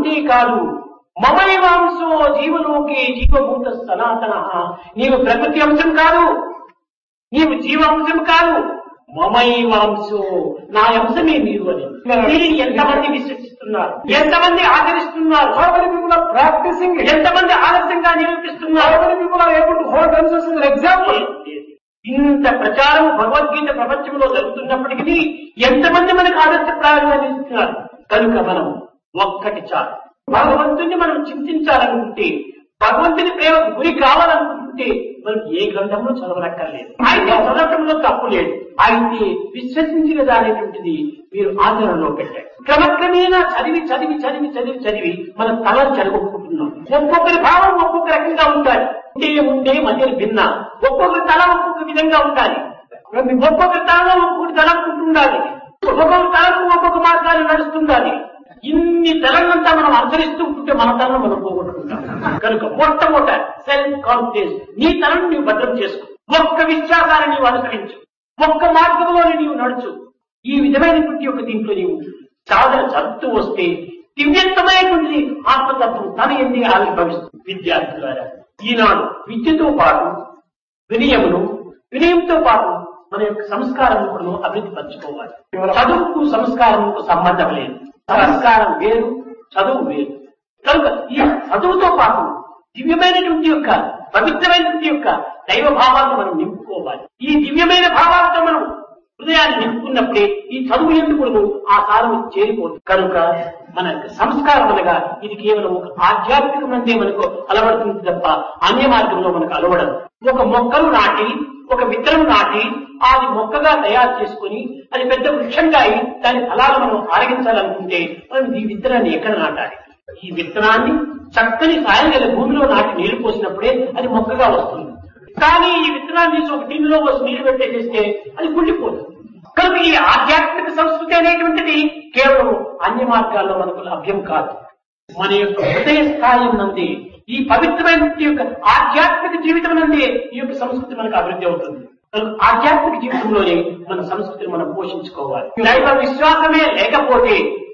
అంతేకాదు మమైవాంశో జీవలోకే జీవభూత సనాతన నీవు ప్రకృతి అంశం కాదు నీవు జీవాంశం కాదు మమైవాంశో నా అంశమే నీవు అని దీనిని ఎంతమంది విశ్వసిస్తున్నారు ఎంతమంది ఆచరిస్తున్నారు How many people are practicing it? ఎంతమంది ఆలస్యంగా How నిరూపిస్తున్నారు many people are able to hold themselves as an example? ఇంత ప్రచారం భగవద్గీత ప్రపంచంలో జరుగుతున్నప్పటికీ ఎంతమంది మనకు ఆదర్శప్రాయంగా నిలుస్తున్నారు కనుక మనం ఒక్కటి చాలు భగవంతుని మనం చింతించాలనుకుంటే భగవంతుని ప్రేమ గురి కావాలనుకుంటే మనం ఏ గ్రంథంలో చదవనక్కర్లేదు అయితే చదవటంలో తప్పు లేదు అయితే విశ్వసించిన దానేటువంటిది మీరు ఆచరణలో పెట్టారు క్రమక్రమేణా చదివి చదివి చదివి చదివి చదివి మన తల చెడగొట్టుకుంటున్నాం ఒక్కొక్కరి భావం ఒక్కొక్క రకంగా ఉంటాయి ఉండే ఉండే మధ్య భిన్న ఒక్కొక్కరి తల ఒక్కొక్క విధంగా ఉండాలి ఒక్కొక్కరి తలలో ఒక్కొక్కటి తల ఉంటుండాలి ఒక్కొక్కరి తలకు ఒక్కొక్క మార్గాలు నడుస్తుండాలి ఇన్ని తలంతా మనం అనుసరిస్తూ ఉంటే మన తలను మనం పోగొట్టుకుంటాం కనుక మొట్టమొదట సెల్ఫ్ కాన్ఫిడెన్స్ నీ తలను నీవు భద్రం చేసుకో ఒక్క విశ్వాసాన్ని నీవు అనుసరించు ఒక్క మార్గంలోనే నీవు నడుచు ఈ విధమైనటువంటి ఒక దీంట్లో నీవు సాధన చదువుతూ వస్తే దివ్యత్వమైనటువంటి ఆత్మతత్వం తన ఎందు ఆవిర్భవిస్తుంది విద్యార్థులారా ఈనాడు విద్యతో పాటు వినయమును వినయంతో పాటు మన యొక్క సంస్కారం కూడా అభివృద్ధి పరచుకోవాలి చదువుకు సంస్కారంకు సంబంధం లేదు సంస్కారం వేరు చదువు వేరు కనుక ఈ చదువుతో పాటు దివ్యమైనటువంటి యొక్క పవిత్రమైనటువంటి యొక్క దైవ భావాలను మనం నింపుకోవాలి ఈ దివ్యమైన భావాలతో మనం హృదయాన్ని నింపుకున్నప్పుడే ఈ చదువు ఎందుకు ఆ సారం చేరిపోతుంది కనుక మన యొక్క సంస్కారం అనగా ఇది కేవలం ఒక ఆధ్యాత్మికమందే మనకు అలవడుతుంది తప్ప అన్య మార్గంలో మనకు అలవడదు ఒక మొక్కలు నాటి ఒక విత్తనం నాటి అది మొక్కగా తయారు చేసుకొని అది పెద్ద వృక్షంగా అయి దాని ఫలాలు మనం ఆరగించాలనుకుంటే మనం ఈ విత్తనాన్ని ఎక్కడ నాటాలి ఈ విత్తనాన్ని చక్కని సాయం గల భూమిలో నాటి నీళ్లు పోసినప్పుడే అది మొక్కగా వస్తుంది కానీ ఈ విత్తనాన్ని తీసి ఒక టిన్నులో పోసి నీళ్లు పెట్టేసేస్తే అది కుళ్ళిపోతుంది కనుక ఈ ఆధ్యాత్మిక సంస్కృతి అనేటువంటిది కేవలం అన్య మార్గాల్లో మనకు లభ్యం కాదు మన యొక్క హృదయ స్థాయి నందే ఈ పవిత్రమైన యొక్క ఆధ్యాత్మిక జీవితం నందే ఈ యొక్క సంస్కృతి మనకు అభివృద్ధి అవుతుంది కనుక ఆధ్యాత్మిక జీవితంలోనే మన సంస్కృతిని మనం పోషించుకోవాలి దైవ విశ్వాసమే లేకపోతే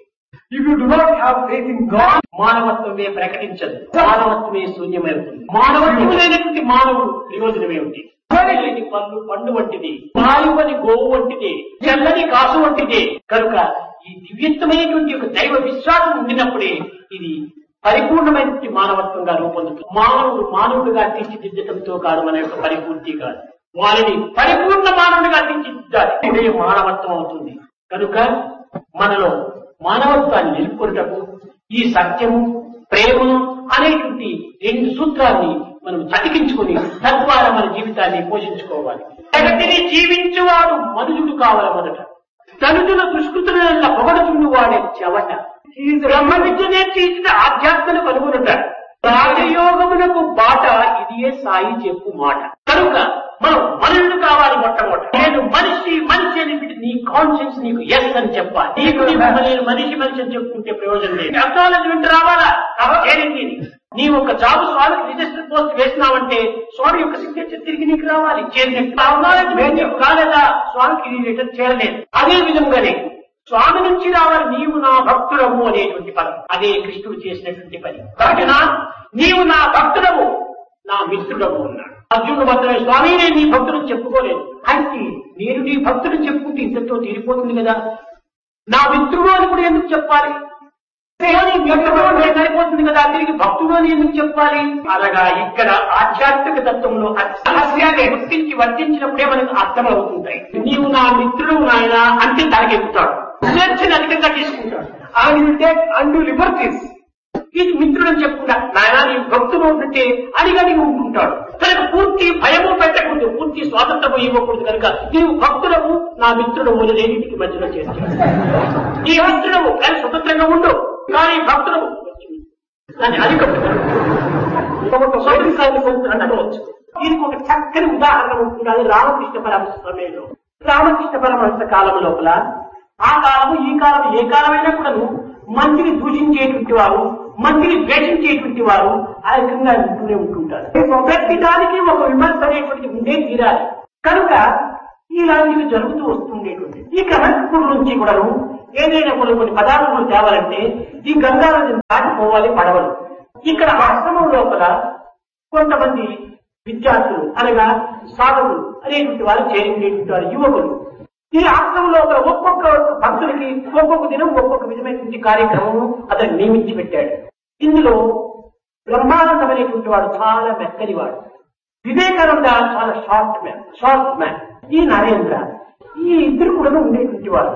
If you do not have faith in God, మానవత్వమే ప్రకటించదు మానవత్వమే శూన్యమవుతుంది మానవత్వం లేనటువంటి మానవుడు ప్రయోజనమేమిటి లేని పళ్ళు పండు వంటిది వాయువని గోవు వంటిది చల్లని కాసు వంటిదే కనుక ఈ దివ్యత్వమైనటువంటి ఒక దైవ విశ్వాసం ఉండినప్పుడే ఇది పరిపూర్ణమైనటువంటి మానవత్వంగా రూపొందుతుంది మానవుడు మానవుడిగా తీర్చిదిద్దటంతో కాదు మన యొక్క పరిపూర్తి కాదు వారిని పరిపూర్ణ మానవుడిగా తీర్చిదిద్దాలి ఇదే మానవత్వం అవుతుంది కనుక మనలో మానవత్వాన్ని నిలుపుకున్నటకు ఈ సత్యము ప్రేమను అనేటువంటి రెండు సూత్రాన్ని మనం చతికించుకుని తద్వారా మన జీవితాన్ని పోషించుకోవాలి జగతిని జీవించువాడు మనుషుడు కావాలి మొదట తనుజుల దుష్కృతుల పొగడుచుండు వాడే చెవట ఈ బ్రహ్మ విద్య నేర్చిన ఆధ్యాత్మను కనుగొనుట రాజయోగమునకు బాట ఇదియే సాయి చెప్పు మాట కనుక మనం మనుషుడు కావాలి మొట్టమొదట నేను మనిషి మనిషి అని పెట్టి నీ కాన్షియన్స్ నీకు ఎస్ అని చెప్పాలి నీకు నీకు నేను మనిషి మనిషి అని చెప్పుకుంటే ప్రయోజనం లేదు అక్నాలజ్మెంట్ రావాలా చేరింది నీ ఒక జాబ్ స్వామికి రిజిస్టర్ పోస్ట్ వేసినావంటే స్వామి యొక్క సిగ్నేచర్ తిరిగి నీకు రావాలి చేరినట్టు అక్నాలజ్మెంట్ నీకు కాలేదా స్వామికి నీ రిటర్న్ చేయలేదు అదే విధంగానే స్వామి నుంచి రావాలి నీవు నా భక్తుడము అనేటువంటి పదం అదే కృష్ణుడు చేసినటువంటి పని కాకినా నీవు నా భక్తుడము నా మిత్రుడము అన్నాడు అర్జునుడు మాత్రమే స్వామి నేను నీ భక్తుడు చెప్పుకోలేదు అయితే నేను నీ భక్తుడు చెప్పుకుంటే ఇంతతో తీరిపోతుంది కదా నా మిత్రుడు అని కూడా ఎందుకు చెప్పాలి పోనీ మిత్రుడు అంటే సరిపోతుంది కదా తిరిగి భక్తుడు అని ఎందుకు చెప్పాలి అనగా ఇక్కడ ఆధ్యాత్మిక తత్వంలో రహస్యాన్ని గుర్తించి వర్తించినప్పుడే మనకు అర్థమవుతుంటాయి నీవు నా మిత్రుడు నాయన అంటే తలకెక్కుతాడు స్వేచ్ఛని అధికంగా తీసుకుంటాడు and you take undue liberties. ఇది మిత్రుడు అని చెప్పుకుంటా నాయన నీ భక్తుడు ఉంటే అడిగడిగి ఉంటుంటాడు కనుక పూర్తి భయము పెట్టకూడదు పూర్తి స్వాతంత్రము ఇవ్వకూడదు కనుక నీవు భక్తుడము నా మిత్రుడము అని రెండింటికి మధ్యలో చేస్తాడు నీ మిత్రుడము కానీ స్వతంత్రంగా ఉండు కానీ భక్తుడము దాన్ని అధికట్టు అనవచ్చు దీనికి ఒక చక్కని ఉదాహరణ ఉంటుంది అది రామకృష్ణ పరమహంస సమయంలో రామకృష్ణ పరమహంస కాలం లోపల ఆ కాలము ఈ కాలం ఏ కాలమైనా కూడాను మంచిని దూషించేటువంటి వారు మంచిని ద్వేషించేటువంటి వారు ఆ రకంగా ఉంటూనే ఉంటుంటారు ప్రతి దానికి ఒక విమర్శ అనేటువంటిది ఉండే తీరాలి కనుక ఇలాంటివి జరుగుతూ వస్తుండేటువంటి ఈ క్రమకుడు నుంచి కూడాను ఏదైనా కొన్ని కొన్ని పదార్థాలు తేవాలంటే ఈ గంగా నదిని దాటిపోవాలి పడవలు ఇక్కడ ఆశ్రమం లోపల కొంతమంది విద్యార్థులు అనగా సాధకులు అనేటువంటి వారు చేరినటువంటి వారు యువకులు ఈ ఆశ్రమం లోపల ఒక్కొక్క భక్తులకి ఒక్కొక్క దినం ఒక్కొక్క విధమైనటువంటి కార్యక్రమం అతను నియమించి పెట్టాడు ఇందులో బ్రహ్మానందం అనేటువంటి వాడు చాలా మెత్తని వాడు వివేకానంద చాలా షార్ట్ మ్యాన్ షార్ట్ మ్యాన్ ఈ నరేంద్ర ఈ ఇద్దరు కూడా ఉండేటువంటి వారు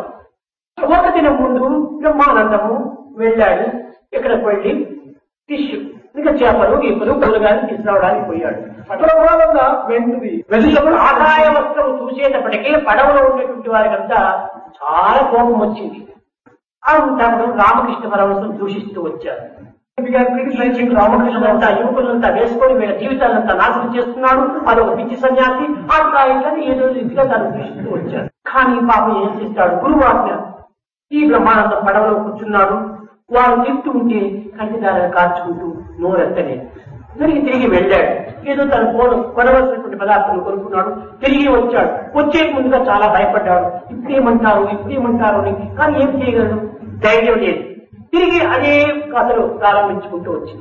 ఒక దినం ముందు బ్రహ్మానందము వెళ్ళాడు ఇక్కడికి వెళ్ళి ఫిష్ ఇంకా చేపలు గీపలు కూరగాయలు తీసుకురావడానికి పోయాడు Brahmananda went to the vegetable ఆదాయ వస్త్రం చూసేటప్పటికీ పడవలో ఉండేటువంటి వారికంతా చాలా కోపం వచ్చింది అంతప్పుడు రామకృష్ణ పరమశం దూషిస్తూ వచ్చారు began criticizing రామకృష్ణులంతా యువకులంతా వేసుకొని వీళ్ళ జీవితాలంతా నాశనం చేస్తున్నాడు అదొక పిచ్చి సన్యాసి అట్లా ఇట్లా ఏదో రీతిగా దాన్ని దూషిస్తూ వచ్చారు కానీ పాపం ఏం చేస్తాడు గురువాజ్ఞ ఈ బ్రహ్మానందం పడవలో కూర్చున్నాడు వారు తింటూ ఉంటే కంటి దారాలు కార్చుకుంటూ నోరెత్తలేదు తిరిగి తిరిగి వెళ్ళాడు ఏదో తన కోన కొనవలసినటువంటి పదార్థాలు కొనుక్కున్నాడు తిరిగి వచ్చాడు వచ్చే ముందుగా చాలా భయపడ్డాడు ఇప్పుడేమంటారు ఇప్పుడేమంటారు అని కానీ ఏం చేయగలడు ధైర్యం లేదు తిరిగి అదే కథలు ప్రారంభించుకుంటూ వచ్చింది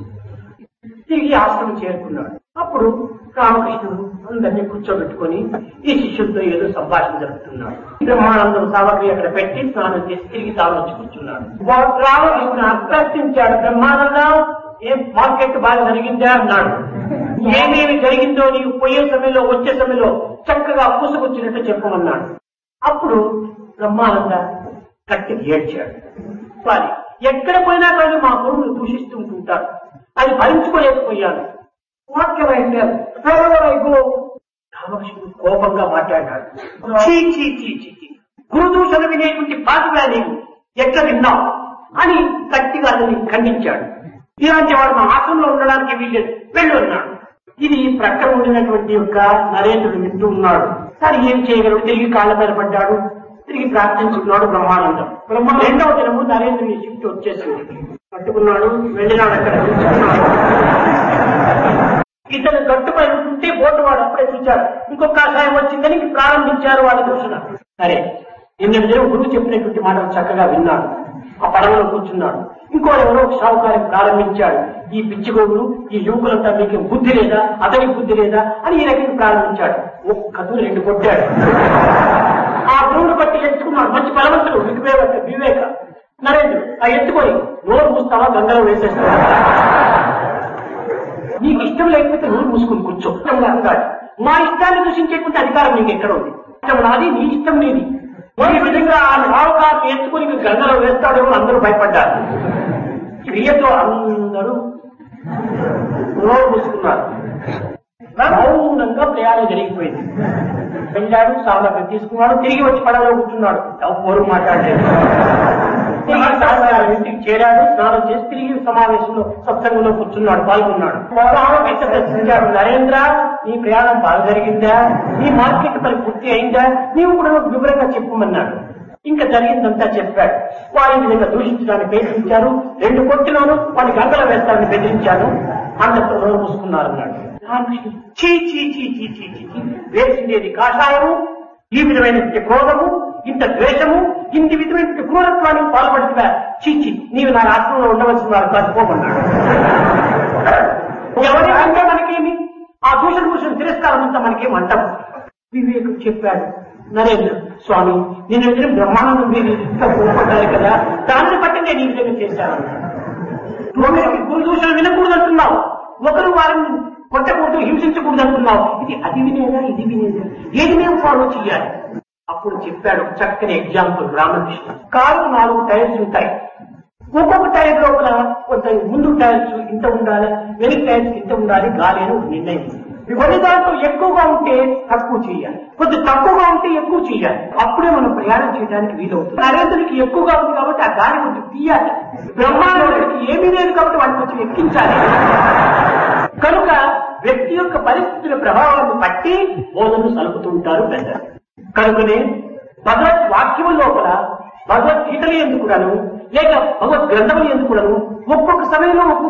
తిరిగి ఆశ్రమం చేరుకున్నాడు అప్పుడు రామకృష్ణుడు అందరినీ కూర్చోబెట్టుకొని ఈ శిష్యుడితో ఏదో సంభాషణ జరుపుతున్నాడు బ్రహ్మానందం సామగ్రి అక్కడ పెట్టి స్నానం చేసి తిరిగి తాను వచ్చి కూర్చున్నాడు వాడు రామకృష్ణ అభ్యర్థించాడు బ్రహ్మానందం ఏం మార్కెట్ బాగా జరిగిందా అన్నాడు ఏమేమి జరిగిందో నీకు పోయే సమయంలో వచ్చే సమయంలో చక్కగా పూసుకొచ్చినట్టు చెప్పమన్నాడు అప్పుడు బ్రహ్మానంద గట్టిగా ఏడ్చాడు సారీ ఎక్కడ పోయినా కానీ మా గురువులు దూషిస్తూ ఉంటుంటారు అది భరించుకోలేకపోయాను what can I tell wherever I go రామకృష్ణుడు కోపంగా మాట్లాడాడు చీ చీ చీ చీ చీ గురుదూషణ వినేటువంటి బాధగా నీవు ఎట్లా విన్నావు అని గట్టిగా అతన్ని ఖండించాడు ఇలాంటి వాడు మా ఆశ్రమంలో ఉండడానికి వీల్లేదు వెళ్ళు అన్నాడు ఇది ప్రక్కన ఉండినటువంటి యొక్క నరేంద్రుడు వింటూ ఉన్నాడు సరే ఏం చేయగలడు తిరిగి కాళ్ళ మీద పడ్డాడు తిరిగి ప్రార్థించుకున్నాడు బ్రహ్మానందం బ్రహ్మ రెండవ దినము నరేంద్రుని షిఫ్ట్ వచ్చేసింది పట్టుకున్నాడు వెళ్ళినాడు అక్కడ నిల్చున్నాడు. ఇతను గట్టుపై ఉంటే బోటు వాడు అప్పుడే చూచాడు ఇంకొక కాషాయం వచ్చిందని ప్రారంభించారు వాళ్ళ దూషణ సరే నిన్న దినం గురువు చెప్పినటువంటి మాటలు చక్కగా విన్నాడు ఆ పడవలో కూర్చున్నాడు ఇంకో ఎవరో ఒక షావుకార్యం ప్రారంభించాడు ఈ పిచ్చిగోగులు ఈ యువకులంతా మీకు బుద్ధి లేదా అతనికి బుద్ధి లేదా అని ఈ రకంగా ప్రారంభించాడు ఒక్కదు రెండు కొట్టాడు ఆ దేవుడు బట్టి ఎత్తుకున్నాడు మంచి బలవంతుడు వివేక వివేక నరేంద్రుడు ఆ ఎత్తుకొని నోరు మూస్తావా గంగలో వేసేస్తావా నీకు ఇష్టం లేకపోతే నోరు మూసుకుని కూర్చో ఇష్టంగా అన్నాడు మా ఇష్టాన్ని దూషించేటువంటి అధికారం నీకు ఎక్కడ ఉంది ఇష్టం నాది నీ ఇష్టం నీది ఈ విధంగా ఆ రావుకారు ఎత్తుకుని నీకు గంగలో వేస్తాడేమో అందరూ భయపడ్డారు క్రియతో అందరూ నోరు మూసుకున్నారు మౌనంగా ప్రయాణం జరిగిపోయింది వెళ్ళాడు సామగ్రి తీసుకున్నాడు తిరిగి వచ్చి పడవలో కూర్చున్నాడు ఎవరు మాట్లాడలేదు తిరిగి సాయంకాలం ఇంటికి చేరాడు స్నానం చేసి తిరిగి సమావేశంలో సత్సంగంలో కూర్చున్నాడు పాల్గొన్నాడు రామకృష్ణ ప్రశ్నించాడు నరేంద్ర నీ ప్రయాణం బాగా జరిగిందా నీ మార్కెట్ పని పూర్తి అయిందా నీవు కూడా నాకు వివరంగా చెప్పమన్నాడు ఇంకా జరిగిందంతా చెప్పాడు వారి విధంగా దూషించడానికి ప్రయత్నించారు రెండు కొట్టినాను వాడిని గంగలో వేస్తానని బెదిరించాను అంతతో నోరు మూసుకున్నారు అన్నాడు రామకృష్ణుడు చీ చీ చీ చీ చీ చీ చీ వేసిండేది కాషాయము ఈ విధమైనటువంటి క్రోధము ఇంత ద్వేషము ఇంత విధమైన క్రూరత్వానికి పాల్పడుతున్నా చీచి నీవు నా రాష్ట్రంలో ఉండవలసిన వారు కాకపోమన్నాడు ఎవరి అంటే మనకేమి ఆ దూషణ భూషణ తిరస్కారం అంతా మనకేం అంటాం వివేకం చెప్పాడు నరేంద్ర స్వామి నేను ఎదురు బ్రహ్మానందం మీరు ఇంత కోపడ్డారు కదా దాన్ని బట్టి నేను ఈ విధంగా చేశాను నువ్వు గురు దూషణ వినకూడదు అంటున్నావు ఒకరు వారిని కొట్టకూడదు హింసించకూడదు అంటున్నావు ఇది అది వినేదా ఇది వినేదా ఏది మేము ఫాలో చేయాలి అప్పుడు చెప్పాడు చక్కని ఎగ్జాంపుల్ రామకృష్ణ కారు నాలుగు టైర్స్ ఉంటాయి ఒక్కొక్క టైర్ లోపల కొంత ముందు టైర్స్ ఇంత ఉండాలి వెనక టైర్స్ ఇంత ఉండాలి గాలి అని ఒక నిర్ణయం కొన్ని దాంట్లో ఎక్కువగా ఉంటే తక్కువ చేయాలి కొద్ది తక్కువగా ఉంటే ఎక్కువ చేయాలి అప్పుడే మనం ప్రయాణం చేయడానికి వీలవుతుంది నరేంద్రుడికి ఎక్కువగా ఉంది కాబట్టి ఆ గాలి కొంచెం తీయాలి బ్రహ్మాండానికి ఏమీ లేదు కాబట్టి వాడిని కొంచెం ఎక్కించాలి కనుక వ్యక్తి యొక్క పరిస్థితుల ప్రభావాన్ని బట్టి బోధనలు సలుపుతూ ఉంటారు పెద్దలు కనుకనే భగవత్ వాక్యము లోపల భగవద్గీతలు ఎందుకులను లేక భగవద్ గ్రంథములు ఎందుకులను ఒక్కొక్క సమయంలో ఒక్కొక్క రకంగా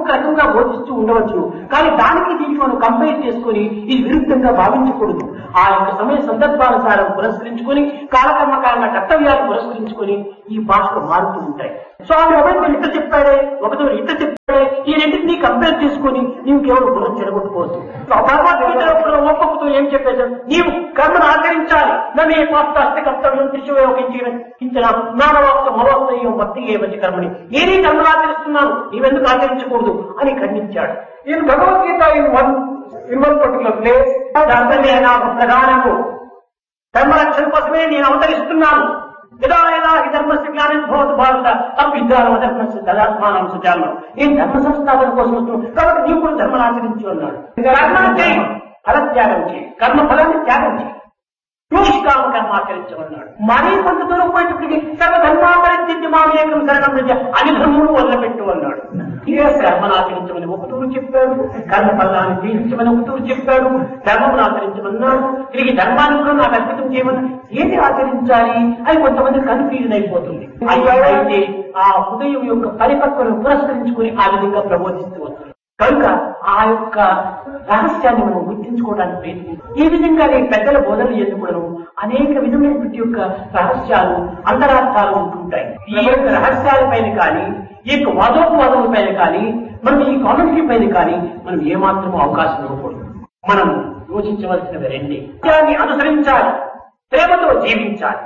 బోధిస్తూ ఉండవచ్చు కానీ దానికి దీనికి మనం కంపేర్ చేసుకొని ఇది విరుద్ధంగా భావించకూడదు ఆ యొక్క సమయ సందర్భానుసారం పురస్కరించుకొని కాలకర్మ కారణ కర్తవ్యాలు పురస్కరించుకొని ఈ భాషలు మారుతూ ఉంటాయి స్వామి ఒకటి ఇట్ట చెప్పాడే ఒకటి ఇట్ట చెప్పాడే ఈ రెండింటినీ కంపేర్ చేసుకొని నీవు కేవలం బుర్ర చెడగొట్టుకోవద్దు భగవద్గీతలో కూడా ఒక్కొక్కతో ఏం చెప్పేశారు నీవు కర్మను ఆచరించాలి నమే పాస్తాస్తి కర్తవ్యం త్రిశోయోగించిన కించిన నానవాక్త మవాక్తయ్యం భక్తి ఏ మంచి కర్మని నేనే కర్మను ఆచరిస్తున్నాను నీవెందుకు ఆచరించకూడదు అని ఖండించాడు In Bhagavad Gita, in one in one particular place, ధర్మమే నాకు ప్రధానము ధర్మరక్షణ కోసమే నేను అవతరిస్తున్నాను యదాయనా హి ధర్మస్య జ్ఞానం భవతు భారత అభ్యుద్ధానం అధర్మస్య తదాత్మానం సుజానం నేను ధర్మ సంస్థాపన కోసం వస్తున్నాను కాబట్టి నీవు కూడా ధర్మను ఆచరించు అన్నాడు కర్మ చేయి ఫల త్యాగం చేయి కర్మ ఫలాన్ని త్యాగం చేయి నిష్కామ కర్మ ఆచరించమన్నాడు మరీ కొంత దూరం పోయేటప్పటికి సర్వధర్మాపరిస్థితి మామేకం శరణం నిజ అని ధర్మములు వదిలిపెట్టు అన్నాడు ఇదే కర్మను ఆచరించమని ఒక తూరు చెప్పాడు కర్మ ఫలాన్ని జీవించమని ఒక తూరు చెప్పాడు ధర్మమును ఆచరించమన్నాడు తిరిగి ధర్మాన్ని కూడా నాకు అర్పితం చేయమని ఏది ఆచరించాలి అని కొంతమంది కన్ఫ్యూజన్ అయిపోతుంది అయ్యో అయితే ఆ హృదయం యొక్క పరిపక్వను పురస్కరించుకుని ఆ విధంగా ప్రబోధిస్తూ వస్తుంది కనుక ఆ యొక్క రహస్యాన్ని మనం గుర్తించుకోవడానికి ప్రయత్నం ఈ విధంగా నేను పెద్దల బోధనలు ఎందుకును అనేక విధమైనటువంటి యొక్క రహస్యాలు అంతరార్థాలు ఉంటుంటాయి ఈ యొక్క రహస్యాల పైన కానీ ఈ యొక్క వాదోపవాదముల పైన కానీ మనం ఈ కామెంటరీ పైన కానీ మనం ఏమాత్రం అవకాశం ఇవ్వకూడదు మనం యోచించవలసినవి రెండే సత్యాన్ని అనుసరించాలి ప్రేమతో జీవించాలి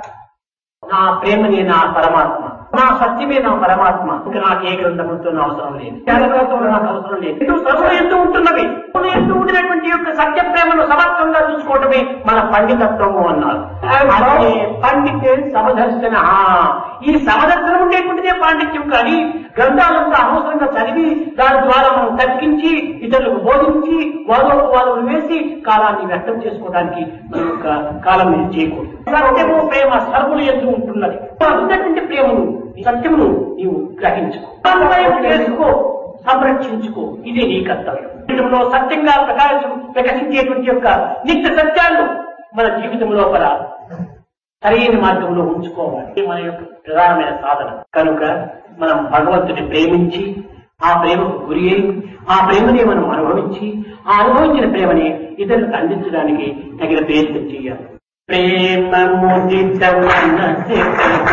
నా ప్రేమనే నా పరమాత్మ నా సత్యమే నా పరమాత్మ ఇంకా నాకు ఏ గ్రంథములతో నా అవసరం లేదు త్యాగంతో నాకు అవసరం లేదు ఇటు సర్వ ఎందు ఉంటున్నవి సర్వ ఎందు ఉండినటువంటి యొక్క సత్య ప్రేమను సమర్థంగా చూసుకోవటమే మన పండితత్వము అన్నారు అదే పండితే సమదర్శన ఈ సమదర్శనం ఉండేటువంటిదే పాండిత్యం కానీ గ్రంథాలంతా అనవసరంగా చదివి దాని ద్వారా మనం తగ్గించి ఇతరులకు బోధించి వాదోపవాదములు వేసి కాలాన్ని వ్యక్తం చేసుకోవడానికి మన యొక్క కాలం మీద చేయకూడదు సత్యము ప్రేమ సర్వులు ఎందు ఉంటున్నది ఉన్నటువంటి ప్రేమను ఈ సత్యమును నీవు గ్రహించుకో అన్వయం చేసుకో సంరక్షించుకో ఇదే నీ కర్తవ్యం జీవితంలో సత్యంగా ప్రకాశం వికసించేటువంటి యొక్క నిత్య సత్యాలను మన జీవితం లోపల సరైన మార్గంలో ఉంచుకోవాలి ఇది మన యొక్క ప్రధానమైన సాధన కనుక మనం భగవంతుని ప్రేమించి ఆ ప్రేమకు గురి అయి ఆ ప్రేమని మనం అనుభవించి ఆ అనుభవించిన ప్రేమని ఇతరులకు అందించడానికి తగిన ప్రయత్నం చేయాలి ప్రేమ ముదిత మనసే